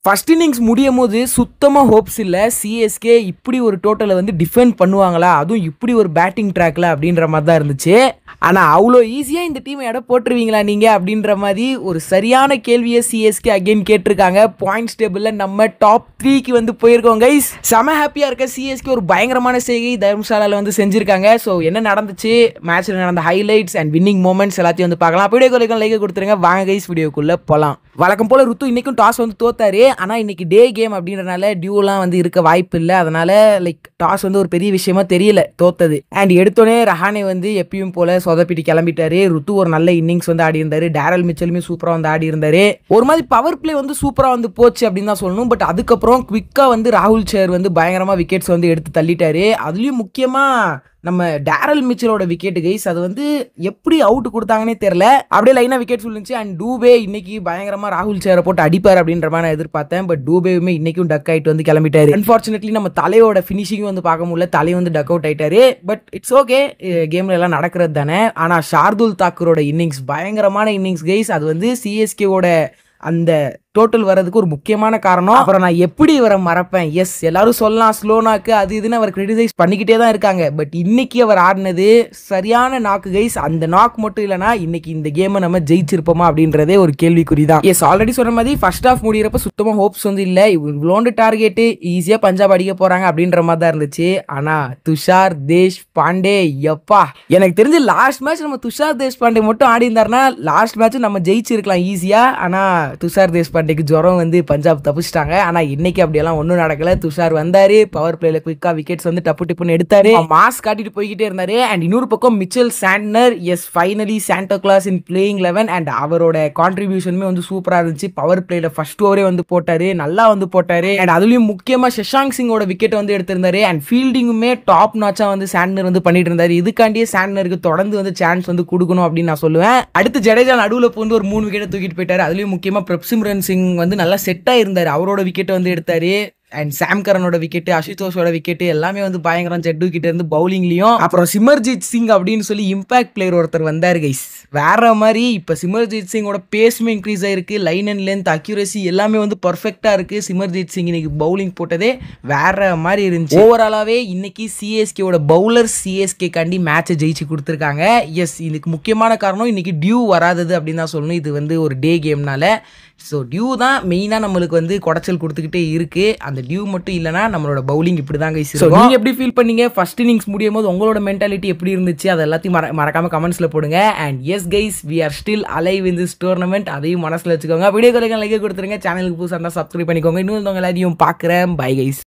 first innings முடியும் போது சுத்தமாக ஹோப்ஸ் இல்லை சிஎஸ்கே இப்படி ஒரு டோட்டலை வந்து டிஃபெண்ட் பண்ணுவாங்களா அதுவும் இப்படி ஒரு பேட்டிங் ட்ராக்ல அப்படின்ற மாதிரி தான் இருந்துச்சு ஆனால் அவ்வளோ ஈஸியாக இந்த டீமை எடை போட்டுருவீங்களா நீங்கள் அப்படின்ற மாதிரி ஒரு சரியான கேள்வியை சிஎஸ்கே அகைன் கேட்டிருக்காங்க பாயிண்ட்ஸ் டேபிளில் நம்ம டாப் த்ரீக்கு வந்து போயிருக்கோம் கைஸ் செம ஹாப்பியாக இருக்க சிஎஸ்கே ஒரு பயங்கரமான செய்கை தர்மசாலாவில் வந்து செஞ்சுருக்காங்க ஸோ என்ன நடந்துச்சு மேட்ச்சில் நடந்த ஹைலைட்ஸ் அண்ட் வின்னிங் மூமெண்ட்ஸ் எல்லாத்தையும் வந்து பார்க்கலாம் வீடியோ கொலைக்கும் லைக் கொடுத்துருங்க வாங்க கைஸ் வீடியோக்குள்ளே போகலாம் வழக்கம் போல் ருத்து இன்னைக்கும் டாஸ் வந்து தோத்தாரு ஆனால் இன்னைக்கு டே கேம் அப்படின்றனால டியூலாம் வந்து இருக்க வாய்ப்பு இல்லை அதனால லைக் டாஸ் வந்து ஒரு பெரிய விஷயமா தெரியல தோத்தது அண்ட் எடுத்தோடனே ரஹானே வந்து எப்பயும் போல சொதப்பிட்டு கிளம்பிட்டாரு ருத்து ஒரு நல்ல இன்னிங்ஸ் வந்து ஆடி இருந்தாரு டேரல் மிச்சலுமே சூப்பராக வந்து ஆடி இருந்தாரு ஒரு மாதிரி பவர் பிளே வந்து சூப்பராக வந்து போச்சு அப்படின்னு தான் சொல்லணும் பட் அதுக்கப்புறம் குவிக்காக வந்து ராகுல் சேர் வந்து பயங்கரமாக விக்கெட்ஸ் வந்து எடுத்து தள்ளிட்டாரு அதுலேயும் முக்கியமாக நம்ம டேரல் மிச்சலோட விக்கெட் கைஸ் அது வந்து எப்படி அவுட் கொடுத்தாங்கன்னே தெரில அப்படியே லைனாக விக்கெட் இருந்துச்சு அண்ட் டூபே இன்னைக்கு பயங்கரமாக ராகுல் சேரை போட்டு அடிப்பார் அப்படின்ற மாதிரி நான் எதிர்பார்த்தேன் பட் டூபேவுமே இன்னைக்கும் டக் ஆயிட்டு வந்து கிளம்பிட்டாரு அன்ஃபார்ச்சுனேட்லி நம்ம தலையோட ஃபினிஷிங் வந்து பார்க்க முடியல தலை வந்து டக் அவுட் ஆயிட்டாரு பட் இட்ஸ் ஓகே கேம்ல எல்லாம் நடக்கிறது தானே ஆனால் ஷார்துல் தாக்கூரோட இன்னிங்ஸ் பயங்கரமான இன்னிங்ஸ் கைஸ் அது வந்து சிஎஸ்கேவோட அந்த டோட்டல் வர்றதுக்கு ஒரு முக்கியமான காரணம் அப்புறம் நான் எப்படி இவரை மறப்பேன் எஸ் எல்லாரும் சொல்லலாம் ஸ்லோ நாக்கு அது இதுன்னு அவர் கிரிட்டிசைஸ் பண்ணிக்கிட்டே தான் இருக்காங்க பட் இன்னைக்கு அவர் ஆடினது சரியான நாக்கு கைஸ் அந்த நாக் மட்டும் இல்லைனா இன்னைக்கு இந்த கேமை நம்ம ஜெயிச்சிருப்போமா அப்படின்றதே ஒரு கேள்விக்குறி தான் எஸ் ஆல்ரெடி சொன்ன மாதிரி ஃபர்ஸ்ட் ஆஃப் முடிகிறப்ப சுத்தமாக ஹோப்ஸ் வந்து இல்லை இவ்வளோண்டு டார்கெட்டு ஈஸியாக பஞ்சாப் அடிக்க போகிறாங்க அப்படின்ற மாதிரி தான் இருந்துச்சு ஆனால் துஷார் தேஷ் பாண்டே எப்பா எனக்கு தெரிஞ்சு லாஸ்ட் மேட்ச் நம்ம துஷார் தேஷ் பாண்டே மட்டும் ஆடி இருந்தாருன்னா லாஸ்ட் மேட்ச் நம்ம ஜெயிச்சிருக்கலாம் ஈஸியாக ஆனால் துஷார் தேஷ் பாண்டேக்கு ஜுரம் வந்து பஞ்சாப் தப்பிச்சிட்டாங்க ஆனால் இன்னைக்கு அப்படியெல்லாம் ஒன்றும் நடக்கல துஷார் வந்தாரு பவர் பிளேல குயிக்கா விக்கெட்ஸ் வந்து டப்பு டிப்புன்னு எடுத்தாரு மாஸ் காட்டிட்டு போய்கிட்டே இருந்தாரு அண்ட் இன்னொரு பக்கம் Mitchell Santner yes finally Santner class in playing eleven and அவரோட கான்ட்ரிபியூஷனுமே வந்து சூப்பராக இருந்துச்சு பவர் பிளேல ஃபர்ஸ்ட் ஓவரே வந்து போட்டாரு நல்லா வந்து போட்டாரு அண்ட் அதுலயும் முக்கியமா சஷாங்க் சிங்கோட விக்கெட் வந்து எடுத்திருந்தாரு அண்ட் ஃபீல்டிங்குமே டாப் நாச்சா வந்து சாண்ட்னர் வந்து பண்ணிட்டு இருந்தாரு இதுக்காண்டியே சாண்ட்னருக்கு தொடர்ந்து வந்து சான்ஸ் வந்து கொடுக்கணும் அப்படின்னு நான் சொல்லுவேன் அடுத்து ஜடேஜா நடுவில் வந்து ஒரு மூணு விக்கெட்டை தூக்கிட்டு போயிட்டாரு அதுலயும் முக்கியமா பிரப்சிம்ரன் சிங் வந்து நல்லா செட் ஆயிருந்தாரு அவரோட விக்கெட் வந்து எடுத்தாரு அண்ட் சாம் கரனோட விக்கெட் அசுதோஷோட விக்கெட் எல்லாமே வந்து பயங்கரம் ஜட்டு கிட்ட இருந்து பவுலிங்லயும் அப்புறம் சிமர்ஜித் சிங் அப்படின்னு சொல்லி இம்பாக்ட் பிளேயர் ஒருத்தர் வந்தார் கைஸ் வேற மாதிரி இப்போ சிமர்ஜித் சிங்கோட பேஸுமே இன்க்ரீஸ் ஆயிருக்கு லைன் அண்ட் லென்த் அக்யூரசி எல்லாமே வந்து பர்ஃபெக்டா இருக்கு சிமர்ஜித் சிங் இன்னைக்கு பவுலிங் போட்டதே வேற மாதிரி இருந்துச்சு ஓவராலாவே இன்னைக்கு சிஎஸ்கேவோட பவுலர் சிஎஸ்கே காண்டி மேட்சை ஜெயிச்சு கொடுத்துருக்காங்க எஸ் இதுக்கு முக்கியமான காரணம் இன்னைக்கு டியூ வராதது அப்படின்னு தான் சொல்லணும் இது வந்து ஒரு டே கேம்னால ஸோ டியூ தான் மெயினாக நம்மளுக்கு வந்து குடைச்சல் கொடுத்துக்கிட்டே இருக்கு அந்த டியூ மட்டும் இல்லைனா நம்மளோட பவுலிங் இப்படி தான் கைஸ் நீங்கள் எப்படி ஃபீல் பண்ணீங்க ஃபர்ஸ்ட் இன்னிங்ஸ் முடியும் போது உங்களோட மென்டாலிட்டி எப்படி இருந்துச்சு அது எல்லாத்தையும் மற மறக்காம கமெண்ட்ஸில் போடுங்க and yes guys we are still alive in this tournament அதையும் மனசில் வச்சுக்கோங்க வீடியோ கொலைகள் லைக் கொடுத்துருங்க சேனலுக்கு புதுசாக இருந்தால் சப்ஸ்கிரைப் பண்ணிக்கோங்க இன்னும் எல்லாத்தையும் பார்க்குறேன் பை கைஸ்